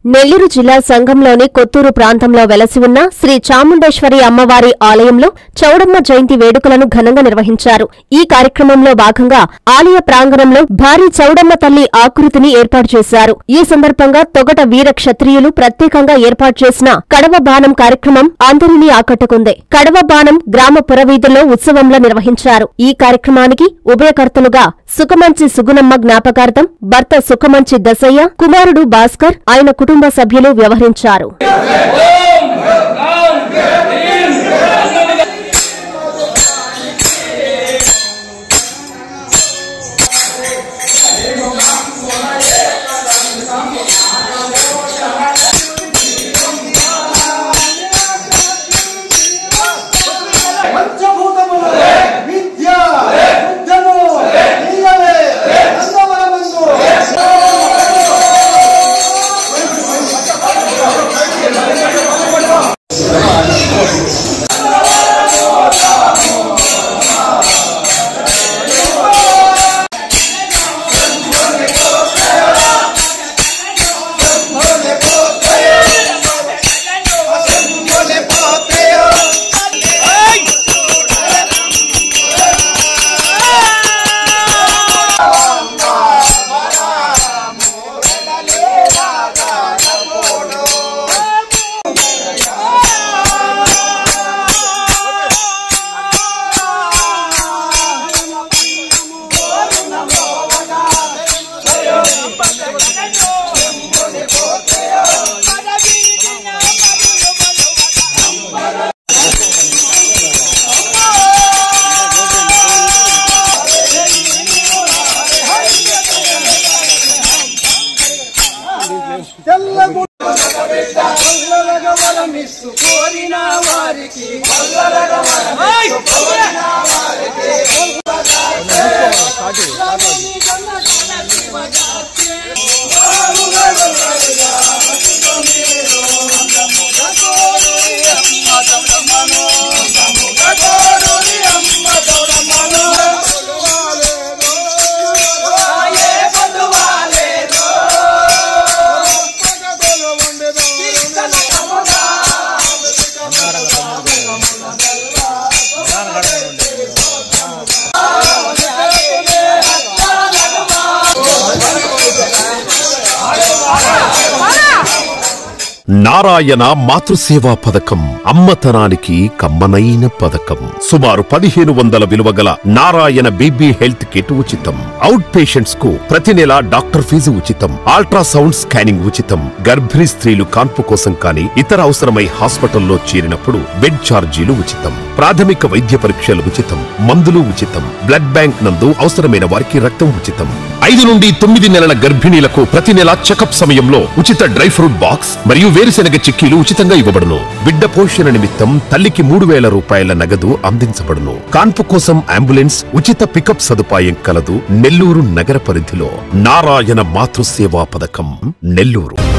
నెల్లూరు జిల్లా సంఘంలోని కొత్తూరు ప్రాంతంలో వెలసి ఉన్న శ్రీ చాముండేశ్వరి అమ్మవారి ఆలయంలో చౌడమ్మ జయంతి వేడుకలను ఘనంగా నిర్వహించారు ఈ కార్యక్రమంలో భాగంగా ఆలయ ప్రాంగణంలో భారీ చౌడమ్మ తల్లి ఆకృతిని ఏర్పాటు చేశారు ఈ సందర్భంగా తొగట వీర క్షత్రియులు ప్రత్యేకంగా ఏర్పాటు చేసిన కడవ బాణం కార్యక్రమం అందరినీ ఆకట్టుకుంది కడవ బాణం గ్రామ పురవీధుల్లో ఉత్సవంలో నిర్వహించారు ఈ కార్యక్రమానికి ఉభయకర్తలుగా సుఖమంచి సుగుణమ్మ జ్ఞాపకార్థం భర్త సుఖమంచి దసయ్య కుమారుడు భాస్కర్ ఆయన కుటుంబ సభ్యులు వ్యవహరించారు పంచభూతములు విద్య బుద్ధము నీయవే నందవరమందు తెల్లగుడ్డలగవలమిస్సు కోరిన వారికి నారాయణ మాతృసేవా పథకం అమ్మతనానికి కమ్మనైన పథకం సుమారు పదిహేను వందల విలువ గల నారాయణ బీబీ హెల్త్ కిట్ ఉచితం అవుట్ పేషెంట్స్ కు ప్రతి నెల డాక్టర్ ఫీజు ఉచితం అల్ట్రాసౌండ్ స్కానింగ్ ఉచితం గర్భిణీ స్త్రీలు కాన్పు కోసం కానీ ఇతర అవసరమై హాస్పిటల్లో చేరినప్పుడు బెడ్ ఛార్జీలు ఉచితం ప్రాథమిక వైద్య పరీక్షలు ఉచితం మందులు ఉచితం బ్లడ్ బ్యాంక్ నందు అవసరమైన వారికి రక్తం ఉచితం ఐదు నుండి తొమ్మిది నెలల గర్భిణీలకు ప్రతి నెల చెకప్ సమయంలో ఉచిత డ్రై ఫ్రూట్ బాక్స్ మరియు వేరుశెనగ చిక్కీలు ఉచితంగా ఇవ్వబడును బిడ్డ పోషణ నిమిత్తం తల్లికి మూడు వేల రూపాయల నగదు అందించబడును కాన్పు కోసం అంబులెన్స్ ఉచిత పికప్ సదుపాయం కలదు నెల్లూరు నగర పరిధిలో నారాయణ మాతృసేవా పథకం నెల్లూరు